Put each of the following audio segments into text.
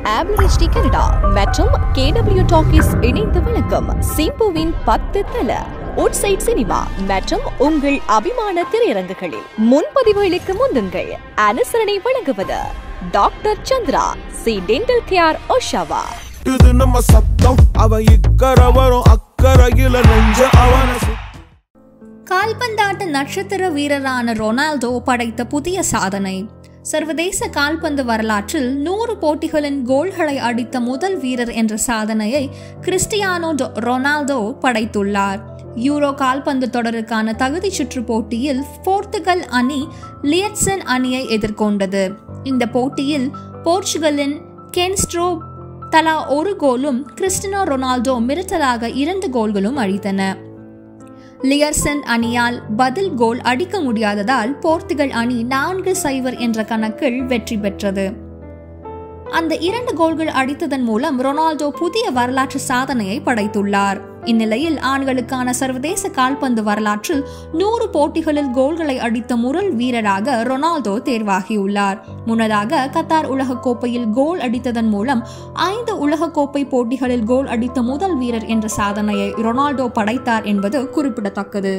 ஆம்பிரிஷ்டி Canada மற்றும் KW talkies இணைந்து வழங்கும் சிம்புவின் பத்து தல உட்சைட் சினிமா மற்றும் உங்கள் அபிமான திரையரங்குகளில் முன்பதிவுகளுக்கு முந்துங்கள் அனுசரணை வழங்குவது doctor Chandra C dental care Oshawa இது நம்ம சத்தம் அவன் இக்கரை வரும் அக்கறையில நெஞ்ச அவன சு- கால்பந்தாட்ட நட்சத்திர வீரரான ரொனால்டோ படைத்த புதிய சாதனை சர்வதேச கால்பந்து வரலாற்றில் நூறு போட்டிகளின் கோல்களை அடித்த முதல் வீரர் என்ற சாதனையை கிறிஸ்டியானோ டொ- ரொனால்டோ படைத்துள்ளார் யூரோ கால்பந்து தொடருக்கான தகுதி சுற்று போட்டியில் போர்த்துகல் அணி லியட்சன் அணியை எதிர்கொண்டது இந்த போட்டியில் போர்ச்சுகலின் கென்ஸ்ட்ரோ தலா ஒரு கோலும் கிறிஸ்டினோ ரொனால்டோ மிரட்டலாக இரண்டு கோல்களும் அடித்தன லியர்சன் அணியால் பதில் கோல் அடிக்க முடியாததால் போர்த்துகல் அணி நான்கு சைவர் என்ற கணக்கில் வெற்றி பெற்றது அந்த இரண்டு கோல்கள் அடித்ததன் மூலம் ரொனால்டோ புதிய வரலாற்று சாதனையை படைத்துள்ளார் இந்நிலையில் ஆண்களுக்கான சர்வதேச கால்பந்து வரலாற்றில் நூறு போட்டிகளில் கோல்களை அடித்த முரல் வீரராக ரொனால்டோ தேர்வாகியுள்ளார் முன்னதாக கத்தார் உலகக்கோப்பையில் கோல் அடித்ததன் மூலம் ஐந்து உலகக்கோப்பை போட்டிகளில் கோல் அடித்த முதல் வீரர் என்ற சாதனையை ரொனால்டோ படைத்தார் என்பது குறிப்பிடத்தக்கது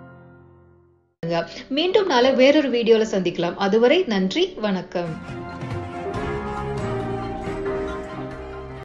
மீண்டும் நாளை வேறொரு வீடியோல சந்திக்கலாம் அதுவரை நன்றி வணக்கம்